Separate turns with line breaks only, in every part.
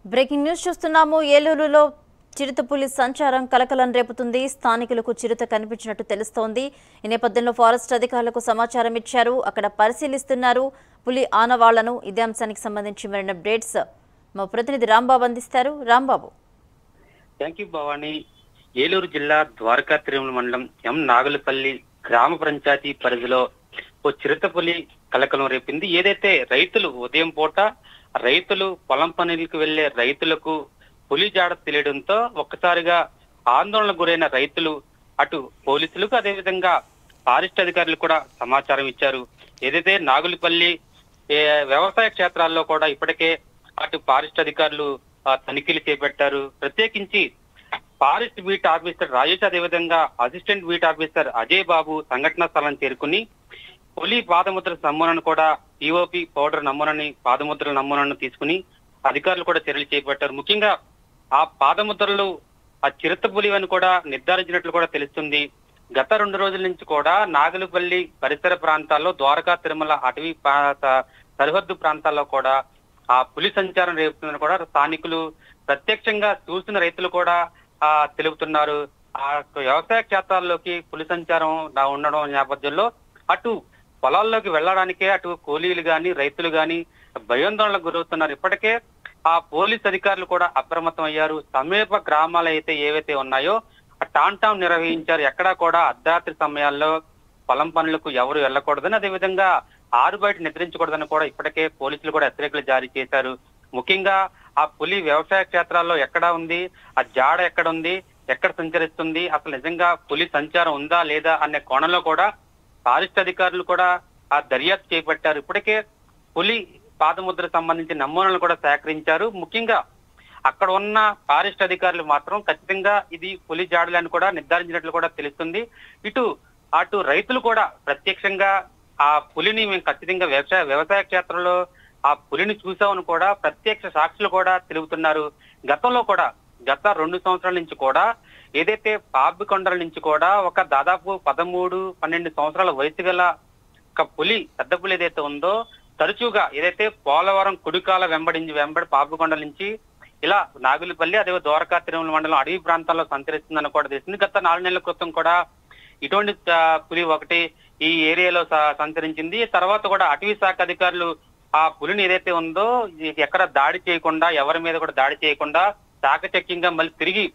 Breaking news చూస్తున్నాము ఏలూరులో చిరుతపులి సంచారం కలకలం రేపుతుంది స్థానికులకు చిరుత కనిపించినట్టు తెలుస్తోంది ఈ నేపథ్యంలో ఫారెస్ట్ అధికారులకు సమాచారం ఇచ్చారు అక్కడ పరిశీలిస్తున్నారు పులి ఆనవాళ్లను ఇదే అంశానికి సంబంధించి మరిన్ని అప్డేట్స్ మా ప్రతినిధి రాంబాబు అందిస్తారు రాంబాబు
థ్యాంక్ యూ భవాని ఏలూరు జిల్లా ద్వారకా తిరుమల మండలం ఎం నాగులపల్లి గ్రామ పంచాయతీ పరిధిలో ఓ చిరుతపులి కలకలం రేపింది ఏదైతే రైతులు ఉదయం పూట రైతులు పొలం పనులకు వెళ్లే రైతులకు పులి జాడ తెలియడంతో ఒక్కసారిగా ఆందోళనకు గురైన రైతులు అటు పోలీసులకు అదేవిధంగా ఫారెస్ట్ అధికారులు కూడా సమాచారం ఇచ్చారు ఏదైతే నాగులపల్లి ఏ, వ్యవసాయ క్షేత్రాల్లో కూడా ఇప్పటికే అటు ఫారెస్ట్ అధికారులు ఆ, తనిఖీలు చేపట్టారు ప్రత్యేకించి ఫారెస్ట్ బీట్ ఆఫీసర్ రాజేష్ అదేవిధంగా assistant beat officer Ajay Babu సంఘటనా స్థలం చేరుకుని పులి పాదముద్ర నమూనాను కూడా ఈఓపి పౌడర్ నమూనాని పాదముద్రల నమూనాను తీసుకుని అధికారులు కూడా చర్యలు చేపట్టారు ముఖ్యంగా ఆ పాదముద్రలు ఆ చిరుత పులి అని కూడా నిర్ధారించినట్లు కూడా తెలుస్తుంది గత రెండు రోజుల నుంచి కూడా నాగలపల్లి పరిసర ప్రాంతాల్లో ద్వారకా తిరుమల అటవీ ప్రా- సరిహద్దు ప్రాంతాల్లో కూడా ఆ పులి సంచారం రేపుతుందని కూడా స్థానికులు ప్రత్యక్షంగా చూసిన రైతులు కూడా ఆ తెలుపుతున్నారు ఆ వ్యవసాయ క్షేత్రాల్లోకి పులి సంచారం నా- ఉండడం నేపథ్యంలో అటు పొలాల్లోకి వెళ్ళడానికే అటు కూలీలు గాని రైతులు గాని భయాందోళనకు గురవుతున్నారు ఇప్పటికే ఆ పోలీస్ అధికారులు కూడా అప్రమత్తం అయ్యారు సమీప గ్రామాలు అయితే ఏవైతే ఉన్నాయో ఆ టాన్ టాన్ నిర్వహించారు ఎక్కడా కూడా అర్ధరాత్రి సమయాల్లో పొలం పనులకు ఎవరు వెళ్ళకూడదని అదేవిధంగా ఆరు బయట నిద్రించకూడదని కూడా ఇప్పటికే పోలీసులు కూడా హెచ్చరికలు జారీ చేశారు ముఖ్యంగా ఆ పులి వ్యవసాయ క్షేత్రాల్లో ఎక్కడ ఉంది ఆ జాడ ఎక్కడ ఉంది ఎక్కడ సంచరిస్తుంది అసలు నిజంగా పులి సంచారం ఉందా లేదా అనే కోణంలో కూడా ఫారెస్ట్ అధికారులు కూడా ఆ దర్యాప్తు చేపట్టారు ఇప్పటికే పులి పాదముద్ర సంబంధించిన నమూనాలు కూడా సేకరించారు ముఖ్యంగా అక్కడ ఉన్న ఫారెస్ట్ అధికారులు మాత్రం ఖచ్చితంగా ఇది పులి జాడలని కూడా నిర్ధారించినట్లు కూడా తెలుస్తుంది ఇటు అటు రైతులు కూడా ప్రత్యక్షంగా ఆ పులిని మేము ఖచ్చితంగా వ్యవసాయ వ్యవసాయ క్షేత్రంలో ఆ పులిని చూసామని కూడా ప్రత్యక్ష సాక్షులు కూడా తెలుపుతున్నారు గతంలో కూడా గత రెండు సంవత్సరాల నుంచి కూడా ఏదైతే పాపికొండల నుంచి కూడా ఒక దాదాపు పదమూడు పన్నెండు సంవత్సరాల వయసు గల ఒక పులి పెద్ద పులి ఏదైతే ఉందో తరచుగా ఏదైతే పోలవరం కుడికాల వెంబడించి వెంబడి పాపికొండల నుంచి ఇలా నాగులపల్లి అదే ద్వారకా తిరుమల మండలం అడవి ప్రాంతాల్లో సంచరిస్తుందని కూడా తెలిసింది గత నాలుగు నెలల క్రితం కూడా ఇటువంటి ఆ, పులి ఒకటి ఈ ఏరియాలో స- సంచరించింది తర్వాత కూడా అటవీ శాఖ అధికారులు ఆ పులిని ఏదైతే ఉందో ఇది ఎక్కడ దాడి చేయకుండా ఎవరి మీద కూడా దాడి చేయకుండా చాకచక్యంగా మళ్ళీ తిరిగి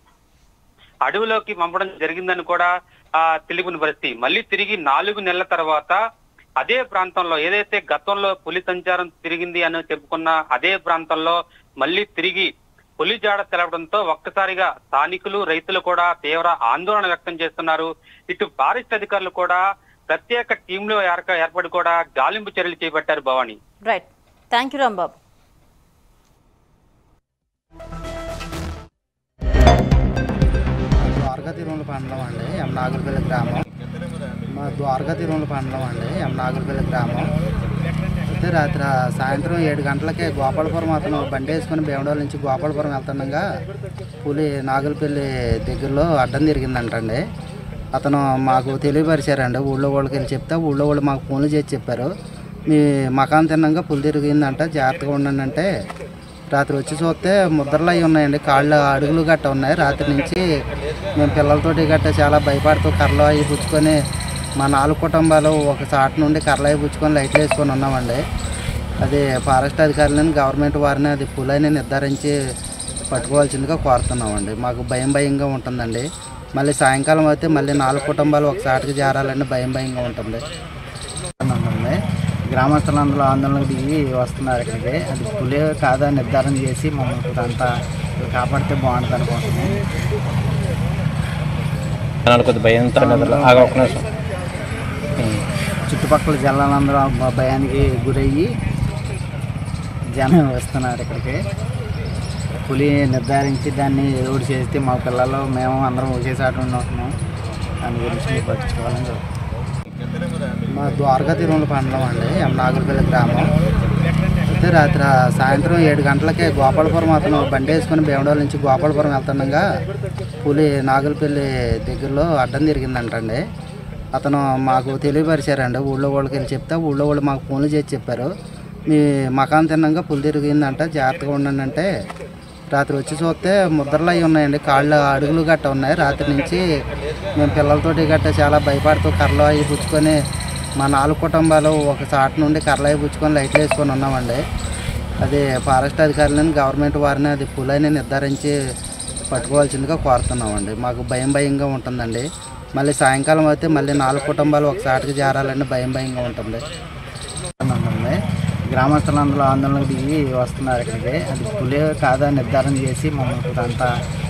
అడవిలోకి పంపడం జరిగిందని కూడా ఆ తెలిపిన పరిస్థితి మళ్ళీ తిరిగి నాలుగు నెలల తర్వాత అదే ప్రాంతంలో ఏదైతే గతంలో పులి సంచారం తిరిగింది అని చెప్పుకున్న అదే ప్రాంతంలో మళ్ళీ తిరిగి పులి జాడ తెలవడంతో ఒక్కసారిగా స్థానికులు రైతులు కూడా తీవ్ర ఆందోళన వ్యక్తం చేస్తున్నారు ఇటు ఫారెస్ట్ అధికారులు కూడా ప్రత్యేక టీంలు ఏర్ప- ఏర్పడి కూడా గాలింపు చర్యలు చేపట్టారు Bhavani
right thank you Rambabu
Dwaraka Tirumala పండలం అండి ఎం నాగులపల్లి గ్రామం మా ద్వారకా తిరుమల పండలం అండి ఎం నాగులపల్లి గ్రామం అయితే రాత్రి ఆ సాయంత్రం ఏడు గంటలకే గోపాలపురం అతను బండి వేసుకుని భీమడోల నుంచి గోపాలపురం వెళ్తుండగా పులి నాగులపల్లి దగ్గరలో అడ్డం తిరిగిందంటండి అతను మాకు తెలియపరిచారండి ఊళ్ళో వాళ్ళకి వెళ్ళి చెప్తే ఊళ్ళో వాళ్ళు మాకు ఫోన్లు చేసి చెప్పారు మీ మకాన్ తిన్నాక పులి తిరిగిందంట జాగ్రత్తగా ఉండండి అంటే రాత్రి వచ్చి చూస్తే ముద్రలు అవి ఉన్నాయండి కాళ్ళు అడుగులు గట్ట ఉన్నాయి రాత్రి నుంచి మేము పిల్లలతోటి గట్ట చాలా భయపడుతూ కర్రలు అవి పుచ్చుకొని మా నాలుగు కుటుంబాలు ఒక చాటు నుండి కర్రలు అవి పుచ్చుకొని లైట్లు వేసుకొని ఉన్నామండి అది ఫారెస్ట్ అధికారులను గవర్నమెంట్ వారిని అది పులని నిర్ధారించి పట్టుకోవాల్సిందిగా కోరుతున్నామండి మాకు భయం భయంగా ఉంటుందండి మళ్ళీ సాయంకాలం అయితే మళ్ళీ నాలుగు కుటుంబాలు ఒక చాటుకి చేరాలండి భయం భయంగా ఉంటుంది ఉంటుంది గ్రామస్తులందరూ ఆందోళనకు దిగి వస్తున్నారు ఇక్కడికి అది పులి కాదా నిర్ధారణ చేసి మమ్మల్ని అంతా కాపాడితే బాగుంటుంది అనుకుంటున్నాం
జనాలు కొద్ది భయంతో నిద్రలో ఆగా ఒక్క నిమిషం
చుట్టుపక్కల జనాలందరూ ఆ భయానికి గురయ్యి జనం వస్తున్నారు ఇక్కడికి పులి నిర్ధారించి దాన్ని ఏదో ఒకటి చేస్తే మా పిల్లలు మేము అందరం ఒకేసారి ఉంటున్నాం దాని గురించి మీరు పట్టించుకోవాలని చెప్తున్నాం. మా ద్వారకా తిరుమల పండలం అండి ఎం నాగులపల్లి గ్రామం అయితే రాత్రి ఆ సాయంత్రం ఏడు గంటలకే గోపాలపురం అతను బండి వేసుకుని భీమడోల నుంచి గోపాలపురం వెళ్తుండగా పులి నాగులపల్లి దగ్గరలో అడ్డం తిరిగిందంటండి అతను మాకు తెలియపరిచారండి ఊళ్ళో వాళ్ళకి వెళ్ళి చెప్తే ఊళ్ళో వాళ్ళు మాకు ఫోన్లు చేసి చెప్పారు మీ మకాన్ తిన్నాక పులి తిరిగిందంట జాగ్రత్తగా ఉండండి అంటే రాత్రి వచ్చి చూస్తే ముద్రలు అవి ఉన్నాయండి కాళ్ళు అడుగులు గట్ట ఉన్నాయి రాత్రి నుంచి మేము పిల్లలతోటి గట్ట చాలా భయపడుతూ కర్రలు అవి పుచ్చుకొని మా నాలుగు కుటుంబాలు ఒక చాటు నుండి కర్రలు అవి పుచ్చుకొని లైట్లు వేసుకొని ఉన్నామండి అది ఫారెస్ట్ అధికారులను గవర్నమెంట్ వారిని అది పులని నిర్ధారించి పట్టుకోవాల్సిందిగా కోరుతున్నామండి మాకు భయం భయంగా ఉంటుందండి మళ్ళీ సాయంకాలం అయితే మళ్ళీ నాలుగు కుటుంబాలు ఒక చాటుకి చేరాలంటే భయం భయంగా ఉంటుంది ఉంటుంది గ్రామస్తులందరూ ఆందోళనకు దిగి వస్తున్నారు ఇక్కడికి అది పులి కాదా నిర్ధారణ చేసి మమ్మల్ని అంతా